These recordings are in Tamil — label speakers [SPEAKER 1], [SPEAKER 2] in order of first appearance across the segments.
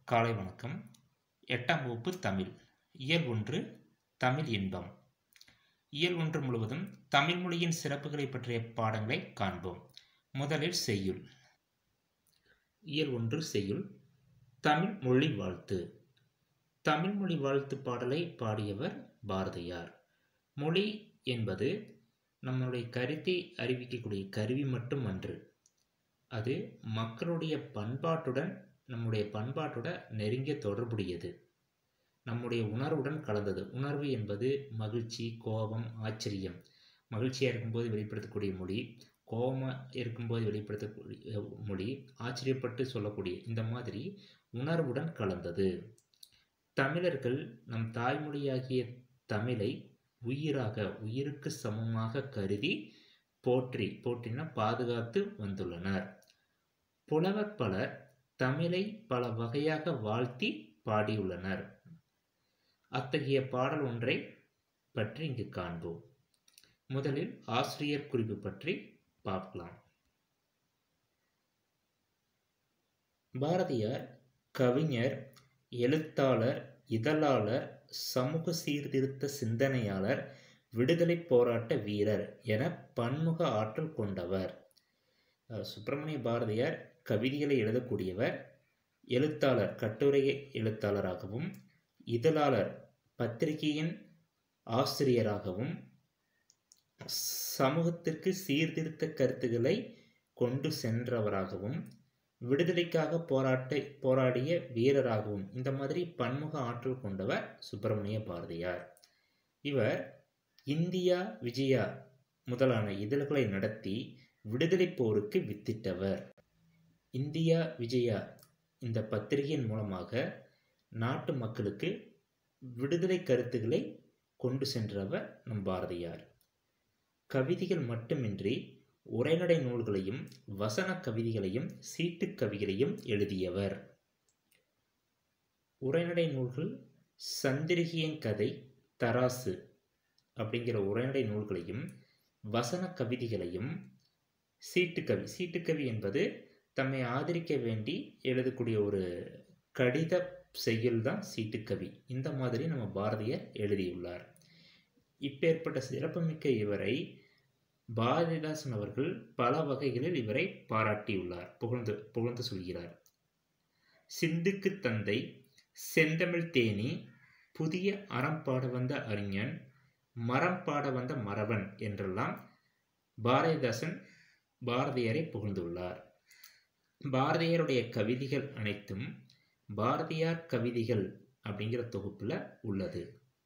[SPEAKER 1] காலை வணக்கம் எட்டாம் வகுப்பு தமிழ் இயல் ஒன்று தமிழ் இன்பம் இயல் ஒன்று முழுவதும் தமிழ் மொழியின் சிறப்புகளை பற்றிய பாடங்களை காண்போம் முதலில் செய்யுள் இயல் ஒன்று செய்யுள் தமிழ் மொழி வாழ்த்து தமிழ் மொழி வாழ்த்து பாடலை பாடியவர் பாரதியார் மொழி என்பது நம்முடைய கருத்தை அறிவிக்கக்கூடிய கருவி மட்டும் அன்று அது மக்களுடைய பண்பாட்டுடன் நம்முடைய பண்பாட்டோட நெருங்கிய தொடர்புடையது நம்முடைய உணர்வுடன் கலந்தது உணர்வு என்பது மகிழ்ச்சி கோபம் ஆச்சரியம் மகிழ்ச்சியாக இருக்கும்போது வெளிப்படுத்தக்கூடிய மொழி கோபமாக இருக்கும்போது வெளிப்படுத்தக்கூடிய மொழி ஆச்சரியப்பட்டு சொல்லக்கூடிய இந்த மாதிரி உணர்வுடன் கலந்தது தமிழர்கள் நம் தாய்மொழியாகிய தமிழை உயிராக உயிருக்கு சமமாக கருதி போற்றி போற்றினா பாதுகாத்து வந்துள்ளனர் புலவர் பலர் தமிழை பல வகையாக வாழ்த்தி பாடியுள்ளனர் அத்தகைய பாடல் ஒன்றை பற்றி இங்கு காண்போம் முதலில் ஆசிரியர் குறிப்பு பற்றி பார்க்கலாம் பாரதியார் கவிஞர் எழுத்தாளர் இதழாளர் சமூக சீர்திருத்த சிந்தனையாளர் விடுதலை போராட்ட வீரர் என பன்முக ஆற்றல் கொண்டவர் சுப்பிரமணிய பாரதியார் கவிதைகளை எழுதக்கூடியவர் எழுத்தாளர் கட்டுரை எழுத்தாளராகவும் இதழாளர் பத்திரிகையின் ஆசிரியராகவும் சமூகத்திற்கு சீர்திருத்த கருத்துக்களை கொண்டு சென்றவராகவும் விடுதலைக்காக போராட்ட போராடிய வீரராகவும் இந்த மாதிரி பன்முக ஆற்றல் கொண்டவர் சுப்பிரமணிய பாரதியார் இவர் இந்தியா விஜயா முதலான இதழ்களை நடத்தி விடுதலை போருக்கு வித்திட்டவர் இந்தியா விஜயா இந்த பத்திரிகையின் மூலமாக நாட்டு மக்களுக்கு விடுதலை கருத்துக்களை கொண்டு சென்றவர் நம் பாரதியார் கவிதைகள் மட்டுமின்றி உரைநடை நூல்களையும் வசன கவிதைகளையும் சீட்டு கவிகளையும் எழுதியவர் உரைநடை நூல்கள் சந்திரிகையின் கதை தராசு அப்படிங்கிற உரைநடை நூல்களையும் வசன கவிதைகளையும் சீட்டுக்கவி சீட்டுக்கவி என்பது தம்மை ஆதரிக்க வேண்டி எழுதக்கூடிய ஒரு கடித செய்யுள் தான் சீட்டுக்கவி இந்த மாதிரி நம்ம பாரதியார் எழுதியுள்ளார் இப்பேற்பட்ட சிறப்புமிக்க இவரை பாரதிதாசன் அவர்கள் பல வகைகளில் இவரை பாராட்டியுள்ளார் புகழ்ந்து புகழ்ந்து சொல்கிறார் சிந்துக்கு தந்தை செந்தமிழ் தேனி புதிய அறம் பாட வந்த அறிஞன் மரம் பாட வந்த மரவன் என்றெல்லாம் பாரதிதாசன் பாரதியாரை புகழ்ந்துள்ளார் பாரதியாருடைய கவிதைகள் அனைத்தும் பாரதியார் கவிதைகள் அப்படிங்கிற தொகுப்பில் உள்ளது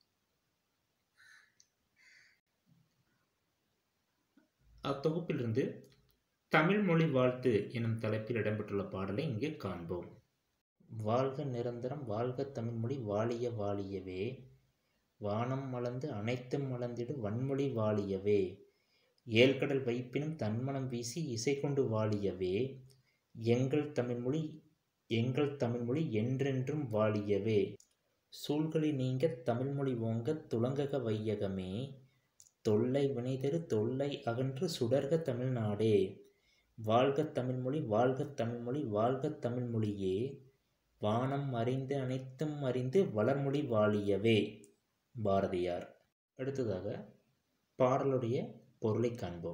[SPEAKER 1] அத்தொகுப்பிலிருந்து தமிழ் மொழி வாழ்த்து எனும் தலைப்பில் இடம்பெற்றுள்ள பாடலை இங்கு காண்போம் வாழ்க நிரந்தரம் வாழ்க தமிழ்மொழி வாழிய வாழியவே வானம் மலர்ந்து அனைத்தும் மலர்ந்திடு வன்மொழி வாழியவே ஏழ்கடல் வைப்பினும் தன்மனம் வீசி இசை கொண்டு வாழியவே எங்கள் தமிழ்மொழி எங்கள் தமிழ்மொழி என்றென்றும் வாழியவே சூழ்களி நீங்க தமிழ்மொழி ஓங்க துலங்கக வையகமே தொல்லை வினைதரு தொல்லை அகன்று சுடர்க தமிழ்நாடே வாழ்க தமிழ்மொழி வாழ்க தமிழ்மொழி வாழ்க தமிழ்மொழியே வானம் அறிந்து அனைத்தும் அறிந்து வளர்மொழி வாழியவே பாரதியார் அடுத்ததாக பாடலுடைய பொருளை காண்போம்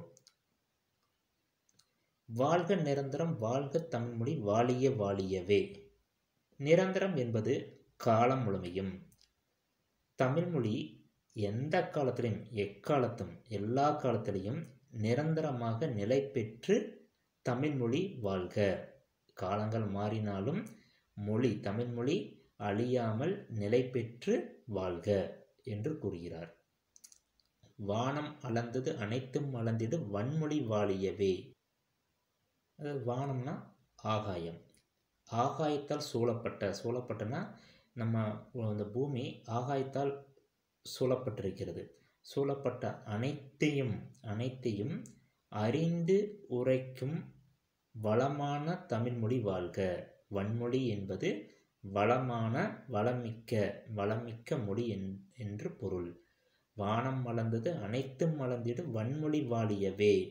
[SPEAKER 1] வாழ்க நிரந்தரம் வாழ்க தமிழ்மொழி வாழிய வாழியவே நிரந்தரம் என்பது காலம் முழுமையும் தமிழ்மொழி எந்த காலத்திலையும் எக்காலத்தும் எல்லா காலத்திலையும் நிரந்தரமாக நிலை பெற்று தமிழ்மொழி வாழ்க காலங்கள் மாறினாலும் மொழி தமிழ்மொழி அழியாமல் நிலை பெற்று வாழ்க என்று கூறுகிறார் வானம் அளந்தது அனைத்தும் அளந்திடு வன்மொழி வாழியவே அது வானம்னா ஆகாயம் ஆகாயத்தால் சூழப்பட்ட சூழப்பட்டனா நம்ம இந்த பூமி ஆகாயத்தால் சூழப்பட்டிருக்கிறது சூழப்பட்ட அனைத்தையும் அனைத்தையும் அறிந்து உரைக்கும் வளமான தமிழ்மொழி வாழ்க வன்மொழி என்பது வளமான வளமிக்க வளமிக்க மொழி என்று பொருள் வானம் மலர்ந்தது அனைத்தும் மலர்ந்திடு வன்மொழி வாழியவே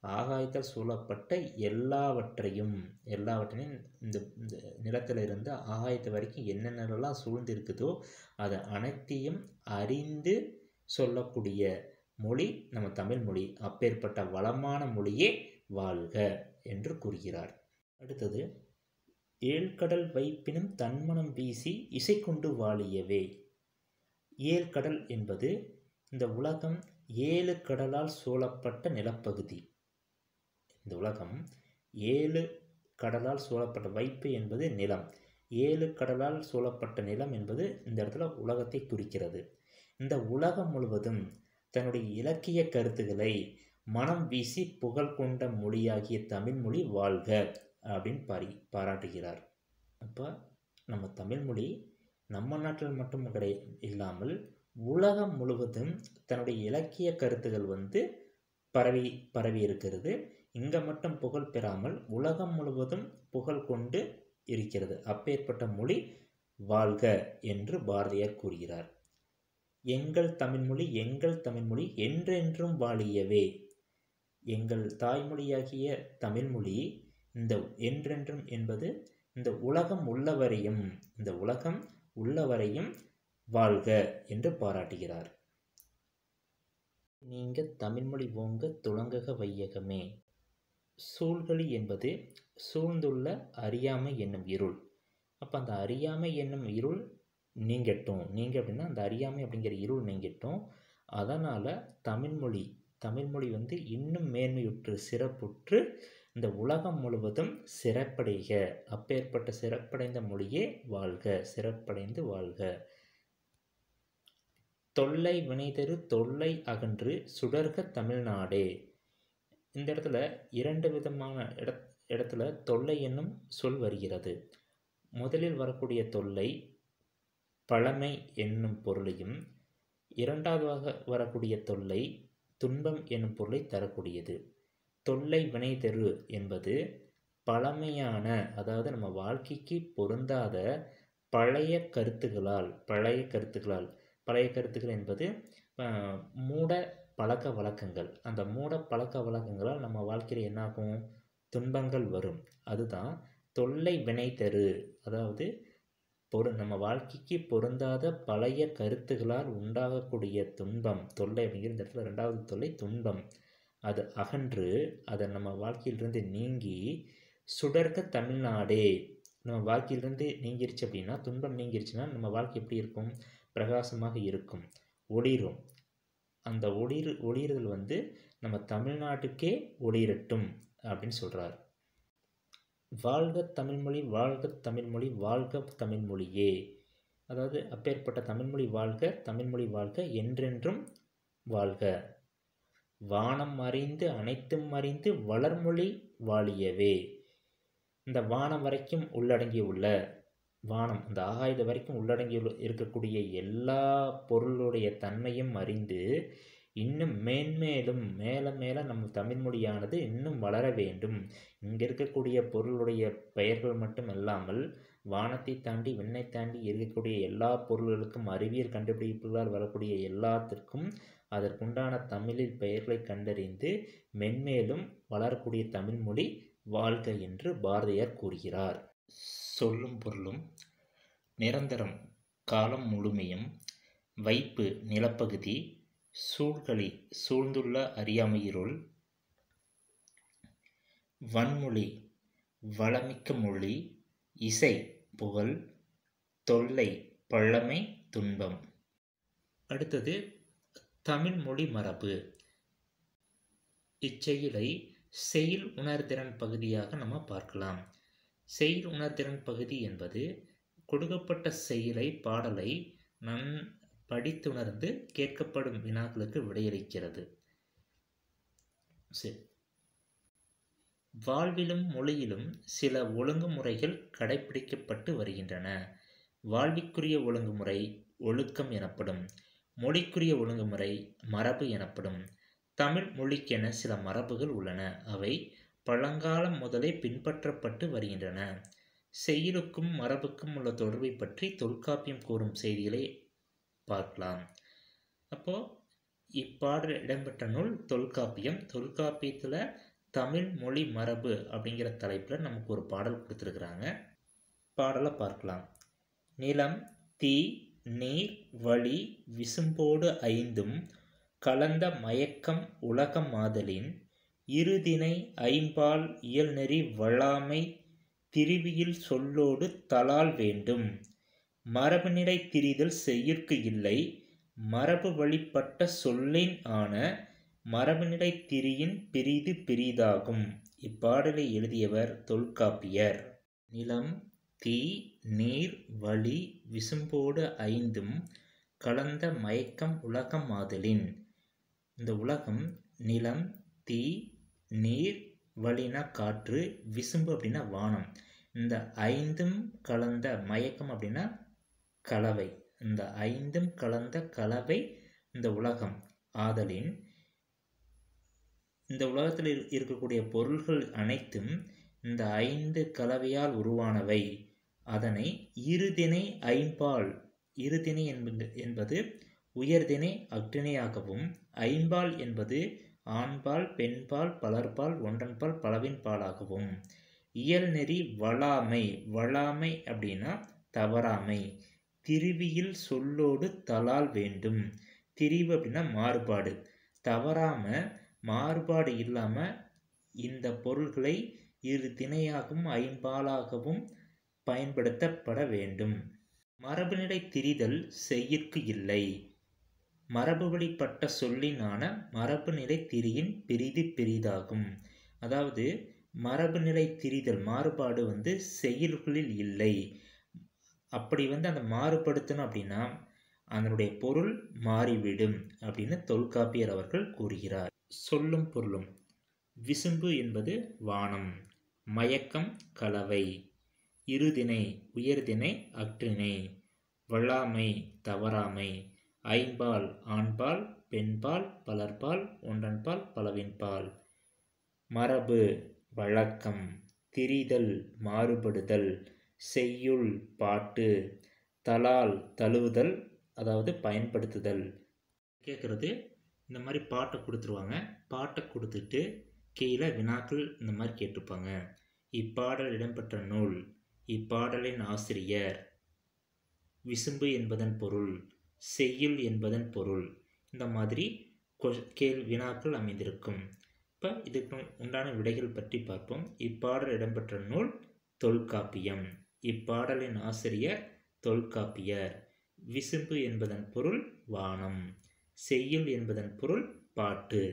[SPEAKER 1] ஆகாயத்தால் சூழப்பட்ட எல்லாவற்றையும் எல்லாவற்றையும் இந்த இந்த நிலத்தில் இருந்து ஆகாயத்து வரைக்கும் என்னென்னலாம் சூழ்ந்து இருக்குதோ அதை அனைத்தையும் அறிந்து சொல்லக்கூடிய மொழி நம்ம தமிழ் மொழி அப்பேற்பட்ட வளமான மொழியே வாழ்க என்று கூறுகிறார் அடுத்தது ஏழ்கடல் வைப்பினும் தன்மனம் வீசி இசை கொண்டு வாழியவே ஏழ்கடல் என்பது இந்த உலகம் ஏழு கடலால் சூழப்பட்ட நிலப்பகுதி இந்த உலகம் ஏழு கடலால் சூழப்பட்ட வைப்பு என்பது நிலம் ஏழு கடலால் சூழப்பட்ட நிலம் என்பது இந்த இடத்துல உலகத்தை குறிக்கிறது இந்த உலகம் முழுவதும் தன்னுடைய இலக்கிய கருத்துக்களை மனம் வீசி புகழ் கொண்ட மொழியாகிய தமிழ் மொழி வாழ்க அப்படின்னு பாரி பாராட்டுகிறார் அப்போ நம்ம தமிழ்மொழி நம்ம நாட்டில் மட்டும் கிடை இல்லாமல் உலகம் முழுவதும் தன்னுடைய இலக்கிய கருத்துகள் வந்து பரவி பரவி இருக்கிறது இங்கே மட்டும் புகழ் பெறாமல் உலகம் முழுவதும் புகழ் கொண்டு இருக்கிறது அப்பேற்பட்ட மொழி வாழ்க என்று பாரதியார் கூறுகிறார் எங்கள் தமிழ்மொழி எங்கள் தமிழ்மொழி என்றென்றும் வாழியவே எங்கள் தாய்மொழியாகிய தமிழ்மொழி இந்த என்றென்றும் என்பது இந்த உலகம் உள்ளவரையும் இந்த உலகம் உள்ளவரையும் வாழ்க என்று பாராட்டுகிறார் நீங்க தமிழ்மொழி ஓங்க துளங்குக வையகமே சூழ்களி என்பது சூழ்ந்துள்ள அறியாமை என்னும் இருள் அப்போ அந்த அறியாமை என்னும் இருள் நீங்கட்டும் நீங்க அப்படின்னா அந்த அறியாமை அப்படிங்கிற இருள் நீங்கட்டும் அதனால் தமிழ்மொழி தமிழ்மொழி வந்து இன்னும் மேன்மையுற்று சிறப்புற்று இந்த உலகம் முழுவதும் சிறப்படைக அப்பேற்பட்ட சிறப்படைந்த மொழியே வாழ்க சிறப்படைந்து வாழ்க தொல்லை வினைதரு தொல்லை அகன்று சுடர்க தமிழ்நாடே இந்த இடத்துல இரண்டு விதமான இட இடத்துல தொல்லை என்னும் சொல் வருகிறது முதலில் வரக்கூடிய தொல்லை பழமை என்னும் பொருளையும் இரண்டாவதாக வரக்கூடிய தொல்லை துன்பம் என்னும் பொருளை தரக்கூடியது தொல்லை வினைதரு என்பது பழமையான அதாவது நம்ம வாழ்க்கைக்கு பொருந்தாத பழைய கருத்துகளால் பழைய கருத்துகளால் பழைய கருத்துக்கள் என்பது மூட பழக்க வழக்கங்கள் அந்த மூட பழக்க வழக்கங்களால் நம்ம வாழ்க்கையில் என்னாகும் துன்பங்கள் வரும் அதுதான் தொல்லை வினை தரு அதாவது பொரு நம்ம வாழ்க்கைக்கு பொருந்தாத பழைய கருத்துகளால் உண்டாகக்கூடிய துன்பம் தொல்லை அப்படிங்கிற இந்த இடத்துல ரெண்டாவது தொல்லை துன்பம் அது அகன்று அதை நம்ம வாழ்க்கையிலிருந்து நீங்கி சுடர்க்க தமிழ்நாடே நம்ம வாழ்க்கையிலிருந்து நீங்கிருச்சு அப்படின்னா துன்பம் நீங்கிருச்சுன்னா நம்ம வாழ்க்கை எப்படி இருக்கும் பிரகாசமாக இருக்கும் ஒளிரும் அந்த ஒளிர் ஒளிறுதல் வந்து நம்ம தமிழ்நாட்டுக்கே ஒளிரட்டும் அப்படின்னு சொல்கிறார் வாழ்க தமிழ்மொழி வாழ்க தமிழ்மொழி வாழ்க தமிழ்மொழியே அதாவது அப்பேற்பட்ட தமிழ்மொழி வாழ்க தமிழ்மொழி வாழ்க என்றென்றும் வாழ்க வானம் அறிந்து அனைத்தும் அறிந்து வளர்மொழி வாழியவே இந்த வானம் வரைக்கும் உள்ளடங்கி உள்ள வானம் அந்த ஆகாயது வரைக்கும் உள்ளடங்கி இருக்கக்கூடிய எல்லா பொருளுடைய தன்மையும் அறிந்து இன்னும் மேன்மேலும் மேலே மேலே நம்ம தமிழ்மொழியானது இன்னும் வளர வேண்டும் இங்கே இருக்கக்கூடிய பொருளுடைய பெயர்கள் மட்டும் அல்லாமல் வானத்தை தாண்டி விண்ணை தாண்டி இருக்கக்கூடிய எல்லா பொருள்களுக்கும் அறிவியல் கண்டுபிடிப்புகளால் வரக்கூடிய எல்லாத்திற்கும் அதற்குண்டான தமிழில் பெயர்களை கண்டறிந்து மென்மேலும் வளரக்கூடிய தமிழ்மொழி வாழ்க என்று பாரதியார் கூறுகிறார் சொல்லும் பொருளும் நிரந்தரம் காலம் முழுமையும் வைப்பு நிலப்பகுதி சூழ்களி சூழ்ந்துள்ள அறியாமையிருள் வன்மொழி வளமிக்க மொழி இசை புகழ் தொல்லை பழமை துன்பம் அடுத்தது தமிழ் மொழி மரபு இச்செயலை செயல் உணர்திறன் பகுதியாக நம்ம பார்க்கலாம் செயல் உணர்திறன் பகுதி என்பது கொடுக்கப்பட்ட செயலை பாடலை நன் படித்துணர்ந்து கேட்கப்படும் வினாக்களுக்கு விடையளிக்கிறது சரி வாழ்விலும் மொழியிலும் சில ஒழுங்குமுறைகள் கடைபிடிக்கப்பட்டு வருகின்றன வாழ்விற்குரிய ஒழுங்குமுறை ஒழுக்கம் எனப்படும் மொழிக்குரிய ஒழுங்குமுறை மரபு எனப்படும் தமிழ் மொழிக்கென சில மரபுகள் உள்ளன அவை பழங்காலம் முதலே பின்பற்றப்பட்டு வருகின்றன செயலுக்கும் மரபுக்கும் உள்ள தொடர்பை பற்றி தொல்காப்பியம் கூறும் செய்திகளை பார்க்கலாம் அப்போது இப்பாடல் இடம்பெற்ற நூல் தொல்காப்பியம் தொல்காப்பியத்தில் தமிழ் மொழி மரபு அப்படிங்கிற தலைப்பில் நமக்கு ஒரு பாடல் கொடுத்துருக்குறாங்க பாடலை பார்க்கலாம் நிலம் தீ நீர் வழி விசும்போடு ஐந்தும் கலந்த மயக்கம் உலகம் மாதலின் இருதினை ஐம்பால் இயல்நெறி வழாமை திரிவியில் சொல்லோடு தலால் வேண்டும் மரபுநிலை திரிதல் செய்யிற்கு இல்லை மரபு வழிபட்ட சொல்லின் ஆன மரபுநிலை திரியின் பிரிது பிரிதாகும் இப்பாடலை எழுதியவர் தொல்காப்பியர் நிலம் தீ நீர் வழி விசும்போடு ஐந்தும் கலந்த மயக்கம் உலகம் மாதலின் இந்த உலகம் நிலம் தீ நீர் வழினா காற்று விசும்பு அப்படின்னா வானம் இந்த ஐந்தும் கலந்த மயக்கம் அப்படின்னா கலவை இந்த ஐந்தும் கலந்த கலவை இந்த உலகம் ஆதலின் இந்த உலகத்தில் இருக்கக்கூடிய பொருள்கள் அனைத்தும் இந்த ஐந்து கலவையால் உருவானவை அதனை இருதினை ஐம்பால் இருதினை என்பது என்பது உயர்தினை அக்னினையாகவும் ஐம்பால் என்பது ஆண்பால் பெண்பால் பலர்பால் ஒன்றன்பால் பலவின் பாலாகவும் இயல்நெறி வளாமை வளாமை அப்படின்னா தவறாமை திரிவியில் சொல்லோடு தலால் வேண்டும் திரிவு அப்படின்னா மாறுபாடு தவறாம மாறுபாடு இல்லாமல் இந்த பொருள்களை இரு திணையாகவும் ஐம்பாலாகவும் பயன்படுத்தப்பட வேண்டும் மரபுநிலை திரிதல் செய்யிற்கு இல்லை மரபு வழிப்பட்ட சொல்லினான மரபுநிலை திரியின் பிரிதி பிரிதாகும் அதாவது மரபுநிலை திரிதல் மாறுபாடு வந்து செயல்களில் இல்லை அப்படி வந்து அந்த மாறுபடுத்தணும் அப்படின்னா அதனுடைய பொருள் மாறிவிடும் அப்படின்னு தொல்காப்பியர் அவர்கள் கூறுகிறார் சொல்லும் பொருளும் விசும்பு என்பது வானம் மயக்கம் கலவை இருதினை உயர்தினை அற்றினை வள்ளாமை தவறாமை ஐம்பால் ஆண்பால் பெண்பால் பலர்பால் ஒன்றன்பால் பலவின்பால் மரபு வழக்கம் திரிதல் மாறுபடுதல் செய்யுள் பாட்டு தலால் தழுவுதல் அதாவது பயன்படுத்துதல் கேட்குறது இந்த மாதிரி பாட்டை கொடுத்துருவாங்க பாட்டை கொடுத்துட்டு கீழே வினாக்கள் இந்த மாதிரி கேட்டிருப்பாங்க இப்பாடல் இடம்பெற்ற நூல் இப்பாடலின் ஆசிரியர் விசும்பு என்பதன் பொருள் செய்யுள் என்பதன் பொருள் இந்த மாதிரி கேள் வினாக்கள் அமைந்திருக்கும் இப்போ இதுக்கு உண்டான விடைகள் பற்றி பார்ப்போம் இப்பாடல் இடம்பெற்ற நூல் தொல்காப்பியம் இப்பாடலின் ஆசிரியர் தொல்காப்பியர் விசும்பு என்பதன் பொருள் வானம் செய்யுள் என்பதன் பொருள் பாட்டு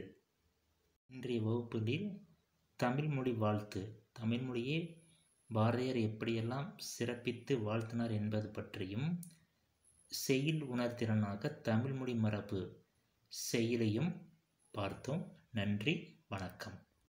[SPEAKER 1] இன்றைய வகுப்புகளில் தமிழ்மொழி வாழ்த்து தமிழ்மொழியை பாரதியார் எப்படியெல்லாம் சிறப்பித்து வாழ்த்தினார் என்பது பற்றியும் செய்யுள் உணர்திறனாக தமிழ்மொழி மரபு செயலையும் பார்த்தோம் நன்றி வணக்கம்